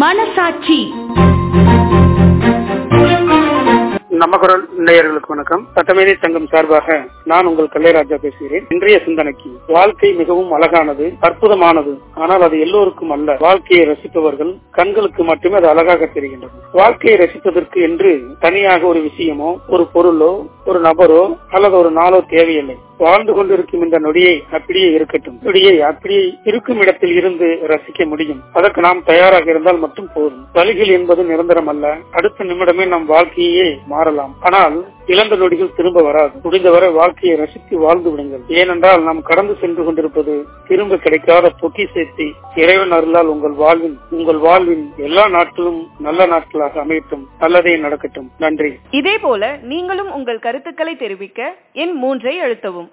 மனசாட்சி நம்ம குரல் நேயர்களுக்கு வணக்கம் சட்டமேதை சங்கம் சார்பாக நான் உங்கள் கல்லைராஜா பேசுகிறேன் இன்றைய சிந்தனைக்கு வாழ்க்கை மிகவும் அழகானது அற்புதமானது ஆனால் அது எல்லோருக்கும் அல்ல வாழ்க்கையை ரசிப்பவர்கள் கண்களுக்கு மட்டுமே அது அழகாக தெரிகின்றது வாழ்க்கையை ரசிப்பதற்கு என்று தனியாக ஒரு விஷயமோ ஒரு பொருளோ ஒரு நபரோ அல்லது ஒரு நாளோ தேவையில்லை வாழ்ந்து கொண்டிருக்கும் இந்த நொடியை அப்படியே இருக்கட்டும் நொடியை அப்படியே இருக்கும் இடத்தில் இருந்து ரசிக்க முடியும் அதற்கு நாம் தயாராக இருந்தால் மட்டும் போதும் வழிகள் என்பது நிரந்தரம் அல்ல அடுத்த நிமிடமே நம் வாழ்க்கையே மாறலாம் ஆனால் இழந்த நொடிகள் திரும்ப வராது முடிந்தவரை வாழ்க்கையை ரசித்து வாழ்ந்து விடுங்கள் ஏனென்றால் நாம் கடந்து சென்று கொண்டிருப்பது திரும்ப கிடைக்காத பொக்கிசத்தை இறைவன் அருளால் உங்கள் வாழ்வின் உங்கள் வாழ்வின் எல்லா நாட்களும் நல்ல நாட்களாக அமையட்டும் நல்லதே நடக்கட்டும் நன்றி இதே போல நீங்களும் உங்கள் கருத்துக்களை தெரிவிக்க எண் மூன்றை அழுத்தவும்